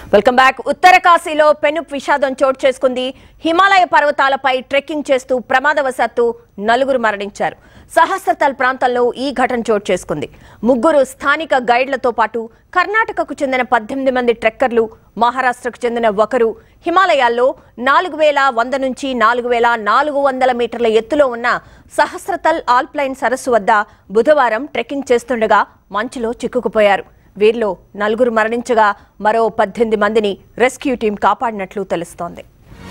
welcome back ఉత్తర కాశీలో పెను విషాదం చోటు చేసుకుంది హిమాలయ పర్వతాలపై ట్రెక్కింగ్ చేస్తూ ప్రమాదవశాత్తు నలుగురు మరణించారు సహస్రతల్ ప్రాంతంలో ఈ ఘటన చోటు చేసుకుంది ముగ్గురు స్థానిక గైడ్లతో పాటు కర్ణాటకకు చెందిన పద్దెనిమిది మంది ట్రెక్కర్లు మహారాష్ట్రకు చెందిన ఒకరు హిమాలయాల్లో నాలుగు వేల వంద నుంచి నాలుగు వేల నాలుగు వందల మీటర్ల ఎత్తులో ఉన్న సహస్రతల్ ఆల్ప్లైన్ సరస్సు వద్ద బుధవారం ట్రెక్కింగ్ చేస్తుండగా మంచులో చిక్కుకుపోయారు వీరిలో నలుగురు మరణించగా మరో పద్దెనిమిది మందిని రెస్క్యూ టీం కాపాడినట్లు తెలుస్తోంది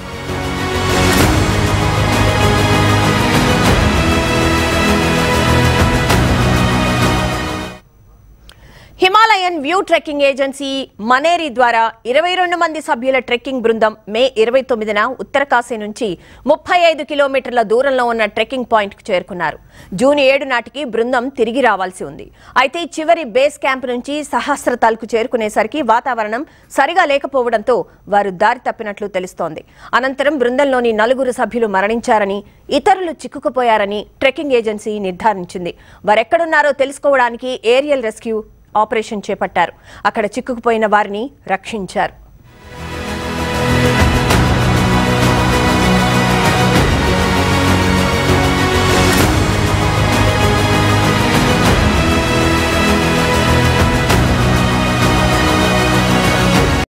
Himalayan view trekking agency Maneri ద్వారా ఇరవై రెండు మంది సభ్యుల ట్రెక్కింగ్ బృందం మే ఇరవై తొమ్మిదిన ఉత్తర కాశీ నుంచి ముప్పై ఐదు కిలోమీటర్ల దూరంలో ఉన్న ట్రెక్కింగ్ పాయింట్ కు చేరుకున్నారు జూన్ ఏడు నాటికి బృందం తిరిగి రావాల్సి ఉంది అయితే చివరి బేస్ క్యాంప్ నుంచి సహస్రతాల్కు చేరుకునేసరికి వాతావరణం సరిగా లేకపోవడంతో వారు దారి తప్పినట్లు తెలుస్తోంది అనంతరం బృందంలోని నలుగురు సభ్యులు మరణించారని ఇతరులు చిక్కుకుపోయారని ట్రెక్కింగ్ ఏజెన్సీ నిర్ధారించింది వారెక్కడున్నారో తెలుసుకోవడానికి ఏరియల్ రెస్క్యూ ఆపరేషన్ చేపట్టారు అక్కడ చిక్కుకుపోయిన వారిని రక్షించారు